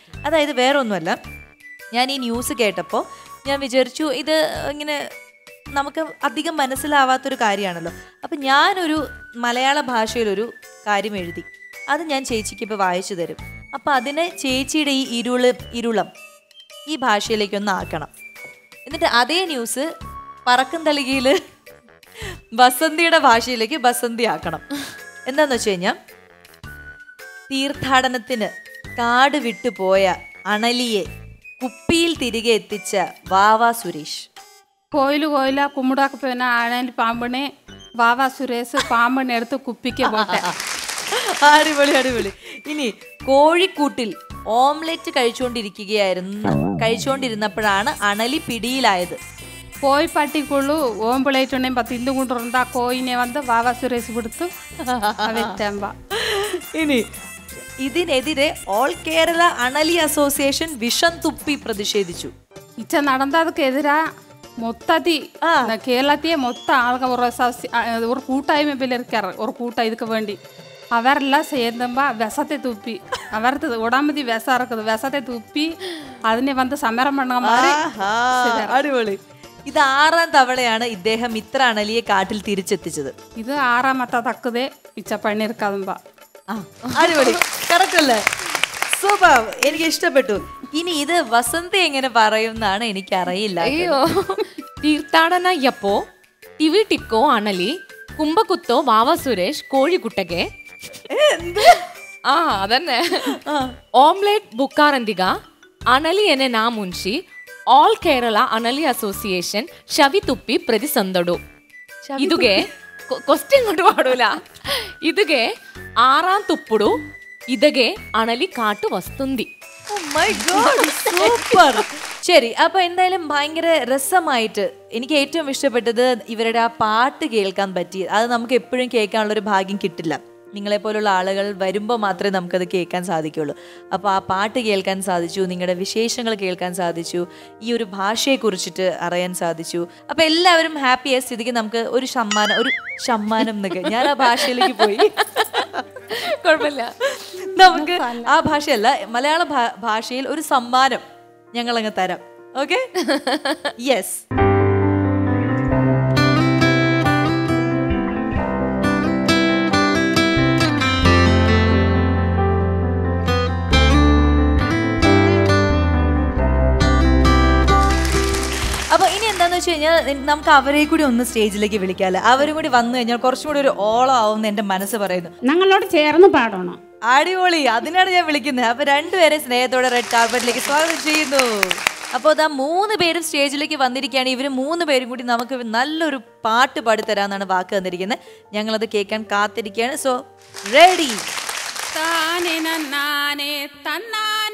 അതായത് വേറെ ഒന്നുമല്ല ഞാൻ ഈ ന്യൂസ് കേട്ടപ്പോൾ ഞാൻ വിചാരിച്ചു ഇത് ഇങ്ങനെ നമുക്ക് അധികം മനസ്സിലാവാത്തൊരു കാര്യമാണല്ലോ അപ്പം ഞാനൊരു മലയാള ഭാഷയിലൊരു കാര്യം എഴുതി അത് ഞാൻ ചേച്ചിക്ക് ഇപ്പോൾ വായിച്ചു തരും അപ്പം അതിനെ ചേച്ചിയുടെ ഈ ഇരുള് ഇരുളം ഈ ഭാഷയിലേക്ക് ഒന്ന് ആക്കണം എന്നിട്ട് അതേ ന്യൂസ് പറക്കും തളികയിൽ ബസന്തിയുടെ ഭാഷയിലേക്ക് ബസന്തി ആക്കണം എന്താന്ന് വെച്ച് കഴിഞ്ഞാൽ തീർത്ഥാടനത്തിന് കാട് വിട്ടുപോയ അണലിയെ കുപ്പിയിൽ തിരികെ എത്തിച്ച വാവ സുരേഷ് கோயில் கோயிலா கும்பிடாக்க போனா அழகு பாம்புனே வாவா சுரேஷ் பாம்புன்னு எடுத்து குப்பிக்க போட்டேன் അടിപൊളി അടിപൊളി ഇനി കോഴിക്കൂട്ടിൽ ഓംലെറ്റ് കഴിച്ചുകൊണ്ടിരിക്കുകയായിരുന്നു കഴിച്ചുകൊണ്ടിരുന്നപ്പോഴാണ് അണലി പിടിയിലായത് கோய் பட்டிக்குள்ளு ஓம்பிளைட்டுனே பத்து இந்து கொண்டு இருந்தா கோயினே வந்து வாவா சுரேஷ் கொடுத்து வித்தேன்பா ഇനി ഇതിനെതിരെ ഓൾ കേരള അണലി അസോസിയേഷൻ വിഷം തുപ്പി പ്രതിഷേധിച്ചു இச்ச நடந்ததுக்கு எதிரா மொத்தத்தி இந்த கேரளத்தையே மொத்த ஆளுங்க ஒரு சசி- அ, ஒரு கூட்டாய்மைப்பில் இருக்காரு ஒரு கூட்டம் இதுக்கு வேண்டி அவரெல்லாம் சேர்ந்தம்பா விஷத்தை துப்பி அவரது உடம்புதி விஷம் இருக்குது விஷத்தை துப்பி അതിനെ വന്ന് സമരം പണ്ണ മാറി ആഹാ, അടിപൊളി ഇത് ആറാം തവണയാണ് ഇദ്ദേഹം ഇത്ര അണലിയെ കാട്ടിൽ തിരിച്ചെത്തിച്ചത് ഇത് ആറാമത്തെ തക്കതേ ഇച്ച പണിയിരിക്കാതുമ്പ ആ, അടിപൊളി കറക്റ്റ് അല്ലേ സൂപ്പർ എനിക്ക് ഇഷ്ടപ്പെട്ടു ഇനി ഇത് വസന്തി എങ്ങനെ പറയും എന്നാണ് എനിക്ക് അറിയില്ല ಅಯ್ಯೋ ತೀರ್ಥಾടನ ಯಪ್ಪೋ ಟಿವಿ ಟಿಕ್ಕೋ ಅಣಲಿ ಕುಂಭಕುತ್ತೋ ವಾವ ಸುರೇಶ್ ಕೋಳಿಗುಟ್ಟಗೆ ಆ ಅದನ್ನೇ ಆಮ್ಲೆಟ್ ಬುಕ್ಕಾರಂದಿಗ ಅಣಲಿ ಎನೆ ನಾ ಮುನ್ಷಿ ಆಲ್ ಕೇರಳ ಅಣಲಿ ಅಸೋಸಿಯೇಷನ್ ಶವಿ ತುಪ್ಪಿ ಪ್ರತಿ ಸಂದಡು ಇದುಗೆ ಕ್ವಶ್ಚನ್ കൊണ്ട് പാടൂല ಇದುಗೆ ಆರಾಂ ತುಪ್ಪುಡು ഇതകെ അണലി കാട്ടു വസ്തുന്തി മൈ ഗോഡ് സൂപ്പർ ശരി അപ്പൊ എന്തായാലും ഭയങ്കര രസമായിട്ട് എനിക്ക് ഏറ്റവും ഇഷ്ടപ്പെട്ടത് ഇവരുടെ ആ പാട്ട് കേൾക്കാൻ പറ്റി അത് നമുക്ക് എപ്പോഴും കേൾക്കാനുള്ള ഒരു ഭാഗ്യം കിട്ടില്ല നിങ്ങളെ പോലുള്ള ആളുകൾ വരുമ്പോൾ മാത്രമേ നമുക്കത് കേൾക്കാൻ സാധിക്കുള്ളൂ അപ്പോൾ ആ പാട്ട് കേൾക്കാൻ സാധിച്ചു നിങ്ങളുടെ വിശേഷങ്ങൾ കേൾക്കാൻ സാധിച്ചു ഈ ഒരു ഭാഷയെ കുറിച്ചിട്ട് അറിയാൻ സാധിച്ചു അപ്പോൾ എല്ലാവരും ഹാപ്പി ആയ സ്ഥിതിക്ക് നമുക്ക് ഒരു സമ്മാനം ഒരു സമ്മാനം എന്നൊക്കെ ഞാൻ ആ ഭാഷയിലേക്ക് പോയി കുഴപ്പമില്ല നമുക്ക് ആ ഭാഷയല്ല മലയാള ഭാ- ഭാഷയിൽ ഒരു സമ്മാനം ഞങ്ങൾ അങ്ങ് തരാം ഓക്കെ യെസ് അപ്പൊ ഇനി എന്താന്ന് വെച്ച് കഴിഞ്ഞാൽ നമുക്ക് അവരെ കൂടി ഒന്ന് സ്റ്റേജിലേക്ക് വിളിക്കാല്ലേ അവരും കൂടി വന്നു കഴിഞ്ഞാൽ കുറച്ചും കൂടി ഒരു ഓളം ആവും എന്റെ മനസ്സ് പറയുന്നു ഞങ്ങളോട് ചേർന്ന് പാടണം അടിപൊളി അതിനാണ് ഞാൻ വിളിക്കുന്നത് അപ്പൊ രണ്ടുപേരെ സ്നേഹത്തോടെ റെഡ് കാർപ്പറ്റിലേക്ക് സ്വാഗതം ചെയ്യുന്നു അപ്പോൾ അതാ മൂന്ന് പേരും സ്റ്റേജിലേക്ക് വന്നിരിക്കുകയാണ് ഇവർ മൂന്ന് പേരും കൂടി നമുക്ക് നല്ലൊരു പാട്ട് പാടിത്തരാന്നാണ് വാക്ക് തന്നിരിക്കുന്നത് ഞങ്ങളത് കേൾക്കാൻ കാത്തിരിക്കുകയാണ് സോ റെഡി താനെ നന്നാനെ തന്നാ